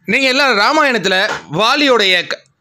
நீங்கள் எல்லாம் ராமாயணத்தில் வாலியோடைய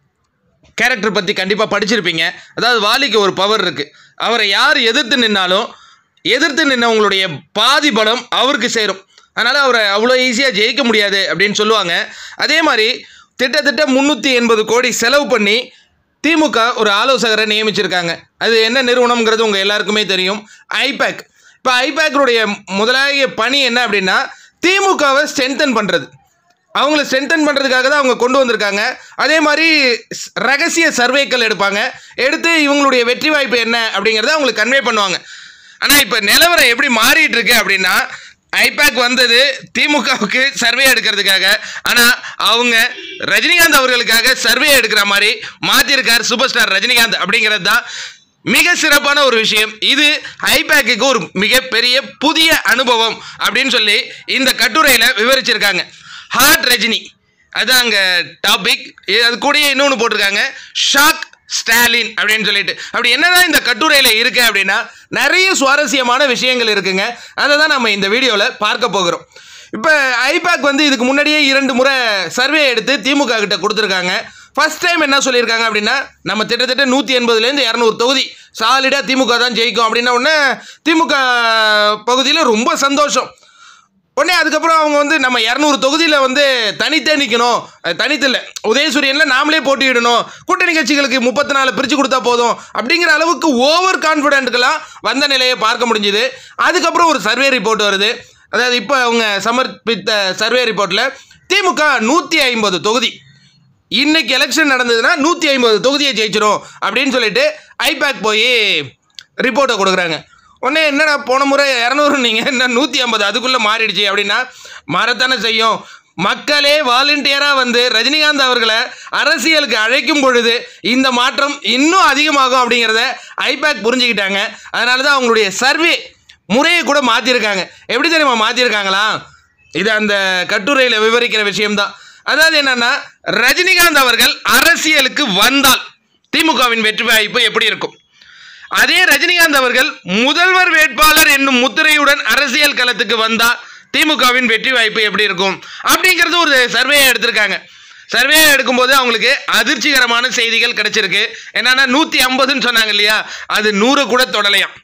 கேரக்டர் பற்றி கண்டிப்பாக படிச்சிருப்பீங்க அதாவது வாலிக்கு ஒரு பவர் இருக்குது அவரை யார் எதிர்த்து நின்னாலும் எதிர்த்து நின்னவங்களுடைய பாதி பலம் அவருக்கு சேரும் அதனால் அவரை அவ்வளோ ஈஸியாக ஜெயிக்க முடியாது அப்படின்னு சொல்லுவாங்க அதே மாதிரி திட்டத்தட்ட முந்நூற்றி எண்பது கோடி செலவு பண்ணி திமுக ஒரு ஆலோசகரை நியமிச்சிருக்காங்க அது என்ன நிறுவனம்ங்கிறது உங்கள் எல்லாருக்குமே தெரியும் ஐபேக் இப்போ ஐபேக்கருடைய முதலாகிய பணி என்ன அப்படின்னா திமுகவை ஸ்ட்ரென்தன் பண்ணுறது அவங்கள ஸ்ட்ரென்தன் பண்ணுறதுக்காக தான் அவங்க கொண்டு வந்திருக்காங்க அதே மாதிரி ஸ்- ரகசிய சர்வேக்கள் எடுப்பாங்க எடுத்து இவங்களுடைய வெற்றி வாய்ப்பு என்ன அப்படிங்கிறத அவங்களுக்கு கன்வே பண்ணுவாங்க ஆனால் இப்போ நிலவரம் எப்படி மாறிட்டு இருக்கு அப்படின்னா ஐபேக் வந்தது திமுகவுக்கு சர்வே எடுக்கிறதுக்காக ஆனால் அவங்க ரஜினிகாந்த் அவர்களுக்காக சர்வே எடுக்கிற மாதிரி மாற்றிருக்கார் சூப்பர் ஸ்டார் ரஜினிகாந்த் அப்படிங்கிறது தான் மிக சிறப்பான ஒரு விஷயம் இது ஐபேக்குக்கு ஒரு மிகப்பெரிய புதிய அனுபவம் அப்படின்னு சொல்லி இந்த கட்டுரையில் விவரிச்சிருக்காங்க ஹார்ட் ரஜினி அதுதான் அங்கே டாபிக் அது கூடயே இன்னொன்று போட்டிருக்காங்க ஷாக் ஸ்டாலின் அப்படின்னு சொல்லிட்டு அப்படி என்னதான் இந்த கட்டுரையில் இருக்கு அப்படின்னா நிறைய சுவாரஸ்யமான விஷயங்கள் இருக்குங்க அதை தான் நம்ம இந்த வீடியோவில் பார்க்க போகிறோம் இப்போ ஐபேக் வந்து இதுக்கு முன்னாடியே இரண்டு முறை சர்வே எடுத்து திமுக கிட்ட கொடுத்துருக்காங்க ஃபர்ஸ்ட் டைம் என்ன சொல்லியிருக்காங்க அப்படின்னா நம்ம கிட்டத்தட்ட நூற்றி எண்பதுலேருந்து இரநூறு தொகுதி சாலிடாக திமுக தான் ஜெயிக்கும் அப்படின்ன உடனே திமுக பகுதியில் ரொம்ப சந்தோஷம் உடனே அதுக்கப்புறம் அவங்க வந்து நம்ம இரநூறு தொகுதியில் வந்து தனித்தே நிற்கணும் அஹ் தனித்து இல்லை உதயசூரியனில் நாமளே போட்டியிடணும் கூட்டணி கட்சிகளுக்கு முப்பத்தி நாலு பிரித்து கொடுத்தா போதும் அப்படிங்கிற அளவுக்கு ஓவர் கான்ஃபிடென்ட்டுக்கெல்லாம் வந்த நிலையை பார்க்க முடிஞ்சுது அதுக்கப்புறம் ஒரு சர்வே ரிப்போர்ட் வருது அதாவது இப்போ அவங்க சமர்ப்பித்த சர்வே ரிப்போர்ட்டில் திமுக நூற்றி ஐம்பது தொகுதி இன்னைக்கு எலெக்ஷன் நடந்ததுன்னா நூற்றி ஐம்பது தொகுதியை ஜெயிச்சிரும் அப்படின்னு சொல்லிட்டு ஐபேக் போய் ரிப்போர்ட்டை கொடுக்குறாங்க உடனே என்னடா போன முறை இரநூறு நீங்கள் என்ன நூற்றி ஐம்பது அதுக்குள்ளே மாறிடுச்சு அப்படின்னா மாறத்தானே செய்யும் மக்களே வாலண்டியராக வந்து ரஜினிகாந்த் அவர்களை அரசியலுக்கு அழைக்கும் பொழுது இந்த மாற்றம் இன்னும் அதிகமாகும் அப்படிங்கிறத ஐபேக் புரிஞ்சுக்கிட்டாங்க அதனால தான் அவங்களுடைய சர்வே முறையை கூட மாற்றிருக்காங்க எப்படி தெரியுமா மாற்றிருக்காங்களா இது அந்த கட்டுரையில் விவரிக்கிற விஷயம்தான் அதாவது என்னன்னா ரஜினிகாந்த் அவர்கள் அரசியலுக்கு வந்தால் திமுகவின் வெற்றி வாய்ப்பு எப்படி இருக்கும் அதே ரஜினிகாந்த் அவர்கள் முதல்வர் வேட்பாளர் என்னும் முத்திரையுடன் அரசியல் களத்துக்கு வந்தா திமுகவின் வெற்றி வாய்ப்பு எப்படி இருக்கும் அப்படிங்கிறது ஒரு சர்வேயை எடுத்திருக்காங்க சர்வே எடுக்கும்போது அவங்களுக்கு அதிர்ச்சிகரமான செய்திகள் கிடைச்சிருக்கு என்னன்னா நூற்றி ஐம்பதுன்னு சொன்னாங்க இல்லையா அது நூறு கூட தொடலையாம்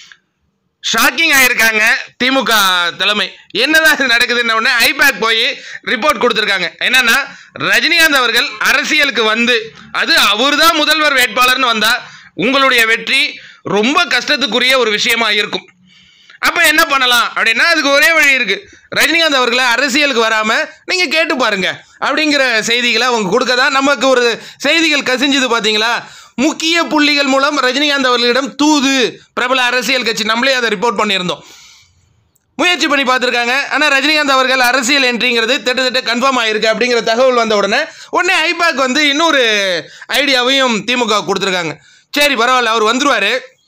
ஷாக்கிங் ஆயிருக்காங்க திமுக தலைமை என்னதான் இது நடக்குதுன்ன உடனே ஐபேக் போய் ரிப்போர்ட் கொடுத்துருக்காங்க என்னன்னா ரஜினிகாந்த் அவர்கள் அரசியலுக்கு வந்து அது அவர்தான் முதல்வர் வேட்பாளர்னு வந்தா உங்களுடைய வெற்றி ரொம்ப கஷ்டத்துக்குரிய ஒரு விஷயமா இருக்கும் அப்போ என்ன பண்ணலாம் அப்படின்னா அதுக்கு ஒரே வழி இருக்கு ரஜினிகாந்த் அவர்களை அரசியலுக்கு வராம நீங்க கேட்டு பாருங்க அப்படிங்கிற செய்திகளை அவங்க கொடுக்க தான் நமக்கு ஒரு செய்திகள் கசிஞ்சுது பாத்தீங்களா முக்கிய புள்ளிகள் மூலம் ரஜினிகாந்த் அவர்களிடம் தூது பிரபல அரசியல் கட்சி நம்மளே அதை ரிப்போர்ட் பண்ணியிருந்தோம் முயற்சி பண்ணி பார்த்துருக்காங்க ஆனால் ரஜினிகாந்த் அவர்கள் அரசியல் என்ட்ரிங்கிறது திட்டத்தட்ட கன்ஃபார்ம் ஆயிருக்கு அப்படிங்கிற தகவல் வந்த உடனே உடனே ஐபாக் வந்து இன்னொரு ஐடியாவையும் திமுக கொடுத்துருக்காங்க சரி பரவாயில்ல அவர் வந்துருவாரு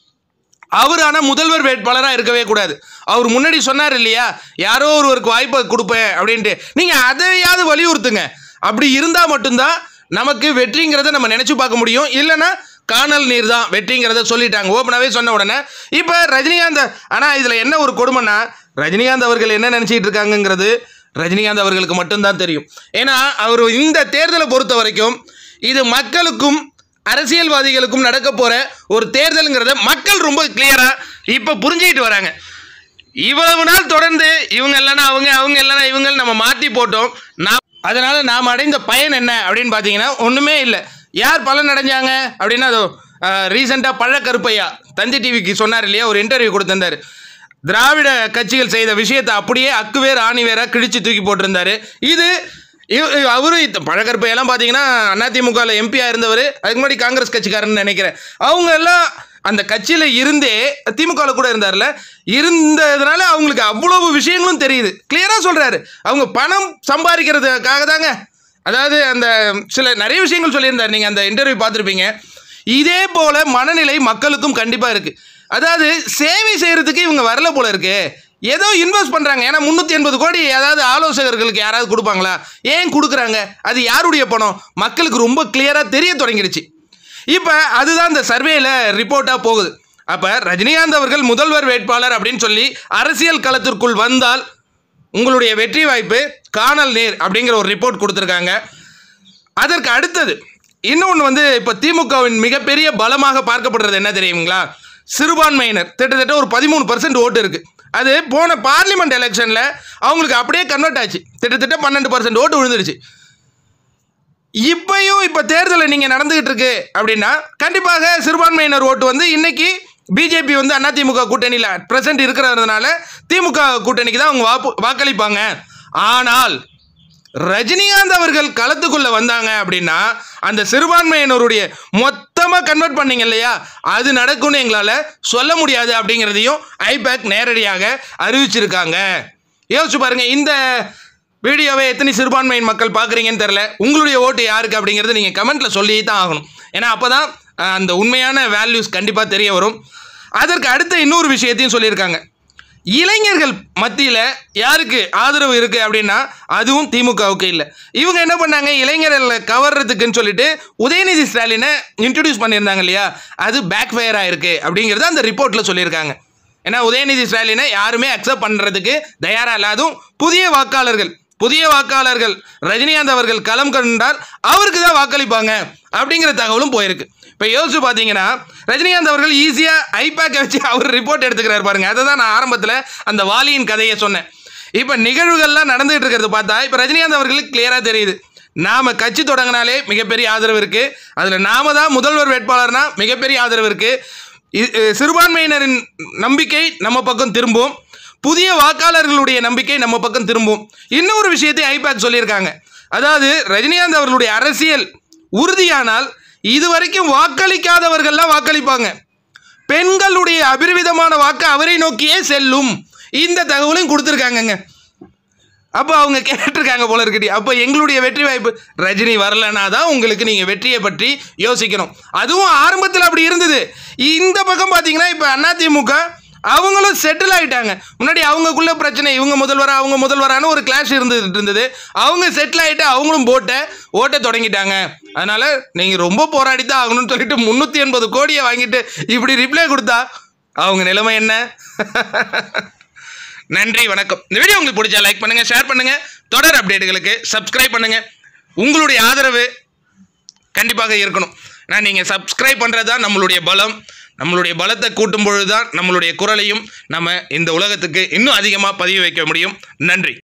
அவர் ஆனால் முதல்வர் வேட்பாளராக இருக்கவே கூடாது அவர் முன்னாடி சொன்னார் இல்லையா யாரோ ஒருவருக்கு வாய்ப்பை கொடுப்பேன் அப்படின்ட்டு நீங்கள் அதையாவது வலியுறுத்துங்க அப்படி இருந்தால் மட்டும்தான் நமக்கு வெற்றிங்கிறத நம்ம நினச்சி பார்க்க முடியும் இல்லைன்னா காணல் நீர் தான் வெற்றிங்கிறத சொல்லிட்டாங்க ஓப்பனாகவே சொன்ன உடனே இப்போ ரஜினிகாந்த் ஆனால் இதில் என்ன ஒரு கொடுமைன்னா ரஜினிகாந்த் அவர்கள் என்ன நினச்சிட்டு இருக்காங்கங்கிறது ரஜினிகாந்த் அவர்களுக்கு மட்டும்தான் தெரியும் ஏன்னா அவர் இந்த தேர்தலை பொறுத்த வரைக்கும் இது மக்களுக்கும் அரசியல்வாதிகளுக்கும் நடக்க போற ஒரு தேர்தலுங்கிறத மக்கள் ரொம்ப கிளியரா இப்ப புரிஞ்சுக்கிட்டு வராங்க இவ்வளவு நாள் தொடர்ந்து இவங்க இல்லைன்னா அவங்க அவங்க இல்லைன்னா இவங்க நம்ம மாற்றி போட்டோம் நான் அதனால நாம் அடைந்த பயன் என்ன அப்படின்னு பார்த்தீங்கன்னா ஒன்றுமே இல்லை யார் பலன் அடைஞ்சாங்க அப்படின்னா அதோ ரீசெண்டாக பழக்கருப்பையா தந்தி டிவிக்கு சொன்னார் இல்லையா ஒரு இன்டர்வியூ கொடுத்திருந்தாரு திராவிட கட்சிகள் செய்த விஷயத்தை அப்படியே அக்குவேர் ஆணிவேரா கிழிச்சு தூக்கி போட்டிருந்தாரு இது இவ- இவ- அவரும் இத்த- பழக்கருப்பையெல்லாம் பார்த்தீங்கன்னா அதிமுகவில் எம்பியாக இருந்தவர் அதுக்கு முன்னாடி காங்கிரஸ் கட்சிக்காரன்னு நினைக்கிறேன் அவங்க எல்லாம் அந்த கட்சியில் இருந்தே திமுகவில் கூட இருந்தார்ல இருந்ததுனால அவங்களுக்கு அவ்வளவு விஷயங்களும் தெரியுது கிளியராக சொல்கிறாரு அவங்க பணம் சம்பாதிக்கிறதுக்காக தாங்க அதாவது அந்த சில நிறைய விஷயங்கள் சொல்லியிருந்தார் நீங்கள் அந்த இன்டர்வியூ பார்த்துருப்பீங்க இதே போல மனநிலை மக்களுக்கும் கண்டிப்பாக இருக்குது அதாவது சேவை செய்கிறதுக்கு இவங்க வரல போல இருக்கு ஏதோ இன்வெஸ்ட் பண்ணுறாங்க ஏன்னா முந்நூற்றி எண்பது கோடி ஏதாவது ஆலோசகர்களுக்கு யாராவது கொடுப்பாங்களா ஏன் கொடுக்குறாங்க அது யாருடைய பணம் மக்களுக்கு ரொம்ப கிளியராக தெரிய தொடங்கிடுச்சு இப்போ அதுதான் இந்த சர்வேல ரிப்போர்ட்டாக போகுது அப்போ ரஜினிகாந்த் அவர்கள் முதல்வர் வேட்பாளர் அப்படின்னு சொல்லி அரசியல் களத்திற்குள் வந்தால் உங்களுடைய வெற்றி வாய்ப்பு காணல் நேர் அப்படிங்கிற ஒரு ரிப்போர்ட் கொடுத்துருக்காங்க அதற்கு அடுத்தது இன்னொன்று வந்து இப்போ திமுகவின் மிகப்பெரிய பலமாக பார்க்கப்படுறது என்ன தெரியுங்களா சிறுபான்மையினர் கிட்டத்தட்ட ஒரு பதிமூணு பர்சன்ட் ஓட்டு இருக்கு அது போன பார்லிமெண்ட் எலெக்ஷனில் அவங்களுக்கு அப்படியே கன்வெர்ட் ஆச்சு கிட்டத்தட்ட பன்னெண்டு பர்சன்ட் ஓட்டு விழுந்துருச்சு இப்பயும் இப்போ தேர்தலில் நீங்கள் நடந்துகிட்டு இருக்கு அப்படின்னா கண்டிப்பாக சிறுபான்மையினர் ஓட்டு வந்து இன்னைக்கு பிஜேபி வந்து அதிமுக கூட்டணியில் பிரசன்ட் இருக்கிறதுனால திமுக கூட்டணிக்கு தான் அவங்க வாப்பு வாக்களிப்பாங்க ஆனால் ரஜினிகாந்த் அவர்கள் களத்துக்குள்ள வந்தாங்க அப்படின்னா அந்த சிறுபான்மையினருடைய மொத்தமாக கன்வெர்ட் பண்ணீங்க இல்லையா அது நடக்கும்னு எங்களால் சொல்ல முடியாது அப்படிங்கிறதையும் ஐபேக் நேரடியாக அறிவிச்சிருக்காங்க யோசிச்சு பாருங்க இந்த வீடியோவை எத்தனை சிறுபான்மையின் மக்கள் பார்க்குறீங்கன்னு தெரில உங்களுடைய ஓட்டு யாருக்கு அப்படிங்கிறது நீங்கள் கமெண்ட்டில் சொல்லி தான் ஆகணும் ஏன்னா அப்போ தான் அந்த உண்மையான வேல்யூஸ் கண்டிப்பாக தெரிய வரும் அதற்கு அடுத்த இன்னொரு விஷயத்தையும் சொல்லியிருக்காங்க இளைஞர்கள் மத்தியில் யாருக்கு ஆதரவு இருக்குது அப்படின்னா அதுவும் திமுகவுக்கு இல்லை இவங்க என்ன பண்ணாங்க இளைஞர்களை கவர்றதுக்குன்னு சொல்லிட்டு உதயநிதி ஸ்டாலினை இன்ட்ரடியூஸ் பண்ணியிருந்தாங்க இல்லையா அது பேக் ஃபயர் ஆயிருக்கு அப்படிங்கிறத அந்த ரிப்போர்ட்டில் சொல்லியிருக்காங்க ஏன்னா உதயநிதி ஸ்டாலினை யாருமே அக்செப்ட் பண்ணுறதுக்கு தயாராக இல்லை அதுவும் புதிய வாக்காளர்கள் புதிய வாக்காளர்கள் ரஜினிகாந்த் அவர்கள் களம் கண்டால் அவருக்கு தான் வாக்களிப்பாங்க அப்படிங்கிற தகவலும் போயிருக்கு இப்போ யோசிச்சு பார்த்தீங்கன்னா ரஜினிகாந்த் அவர்கள் ஈஸியாக ஐபேக்கை வச்சு அவர் ரிப்போர்ட் எடுத்துக்கிறாரு பாருங்க அதை தான் நான் ஆரம்பத்தில் அந்த வாலியின் கதையை சொன்னேன் இப்போ நிகழ்வுகள்லாம் நடந்துகிட்டு இருக்கிறது பார்த்தா இப்போ ரஜினிகாந்த் அவர்களுக்கு கிளியராக தெரியுது நாம கட்சி தொடங்கினாலே மிகப்பெரிய ஆதரவு இருக்கு அதில் நாம தான் முதல்வர் வேட்பாளர்னா மிகப்பெரிய ஆதரவு இருக்கு இ- இ- சிறுபான்மையினரின் நம்பிக்கை நம்ம பக்கம் திரும்பும் புதிய வாக்காளர்களுடைய நம்பிக்கை நம்ம பக்கம் திரும்பும் இன்னொரு விஷயத்தை ஐபேக் சொல்லியிருக்காங்க அதாவது ரஜினிகாந்த் அவர்களுடைய அரசியல் உறுதியானால் இதுவரைக்கும் வாக்களிக்காதவர்கள்லாம் வாக்களிப்பாங்க பெண்களுடைய அபிர்விதமான வாக்கு அவரை நோக்கியே செல்லும் இந்த தகவலையும் கொடுத்துருக்காங்கங்க அப்போ அவங்க கேட்டிருக்காங்க போல இருக்கட்டி அப்போ எங்களுடைய வெற்றி வாய்ப்பு ரஜினி வரலனா தான் உங்களுக்கு நீங்கள் வெற்றியை பற்றி யோசிக்கணும் அதுவும் ஆரம்பத்தில் அப்படி இருந்தது இந்த பக்கம் பார்த்தீங்கன்னா இப்போ அதிமுக அவங்களும் செட்டில் ஆயிட்டாங்க முன்னாடி அவங்கக்குள்ள பிரச்சனை இவங்க முதல்வரா அவங்க முதல்வரான ஒரு கிளாஷ் இருந்துட்டு இருந்தது அவங்க செட்டில் ஆகிட்டு அவங்களும் போட்டை ஓட்ட தொடங்கிட்டாங்க அதனால நீங்கள் ரொம்ப போராடி தான் ஆகணும்னு சொல்லிட்டு முந்நூற்றி எண்பது கோடியை வாங்கிட்டு இப்படி ரிப்ளை கொடுத்தா அவங்க நிலைமை என்ன நன்றி வணக்கம் இந்த வீடியோ உங்களுக்கு பிடிச்சா லைக் பண்ணுங்க ஷேர் பண்ணுங்க தொடர் அப்டேட்டுகளுக்கு சப்ஸ்கிரைப் பண்ணுங்க உங்களுடைய ஆதரவு கண்டிப்பாக இருக்கணும் ஏன்னா நீங்கள் சப்ஸ்கிரைப் பண்ணுறது தான் நம்மளுடைய பலம் நம்மளுடைய பலத்தை கூட்டும் பொழுது தான் நம்மளுடைய குரலையும் நம்ம இந்த உலகத்துக்கு இன்னும் அதிகமாக பதிவு வைக்க முடியும் நன்றி